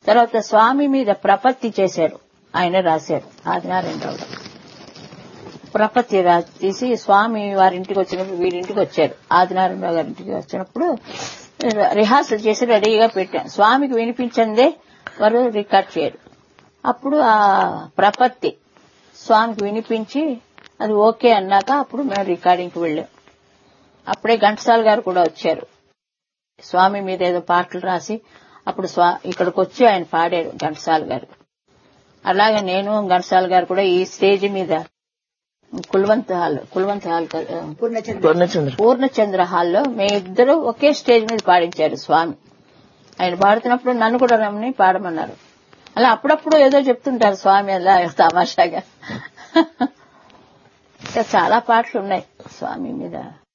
తర్వాత స్వామి మీద ప్రపత్తి చేశారు ఆయన రాశారు ఆదినారాయణరావు గారు. ప్రపత్తి రా- తీసి స్వామి వారింటికి వచ్చినప్పుడు వీరింటికి వచ్చారు ఆదినారాయణరావు గారి ఇంటికి వచ్చినప్పుడు రిహార్సల్ చేసి రెడీగా పెట్టాను స్వామికి వినిపించందే వారు రికార్డ్ చేయరు అప్పుడు ఆ ప్రపత్తి స్వామికి వినిపించి అది ఓకే అన్నాక అప్పుడు మేము రికార్డింగ్కి వెళ్ళాం అప్పుడే ఘంటసాల గారు కూడా వచ్చారు స్వామి మీద ఏదో పాటలు రాసి అప్పుడు స్వా ఇక్కడికి వచ్చి ఆయన పాడారు ఘంటసాల గారు అలాగే నేను ఘంటసాల గారు కూడా ఈ స్టేజ్ మీద కుల్వంత్ హాల్ కుల్వంత్ హాల్ కదా, పూర్ణచంద్ర పూర్ణచంద్ర హాల్లో మేమిద్దరు ఒకే స్టేజ్ మీద పాడించారు స్వామి ఆయన పాడుతున్నప్పుడు నన్ను కూడా రమ్మని పాడమన్నారు అలా అప్పుడప్పుడు ఏదో చెప్తుంటారు స్వామి అలా తమాషాగా ఇంకా చాలా పాటలు ఉన్నాయి స్వామి మీద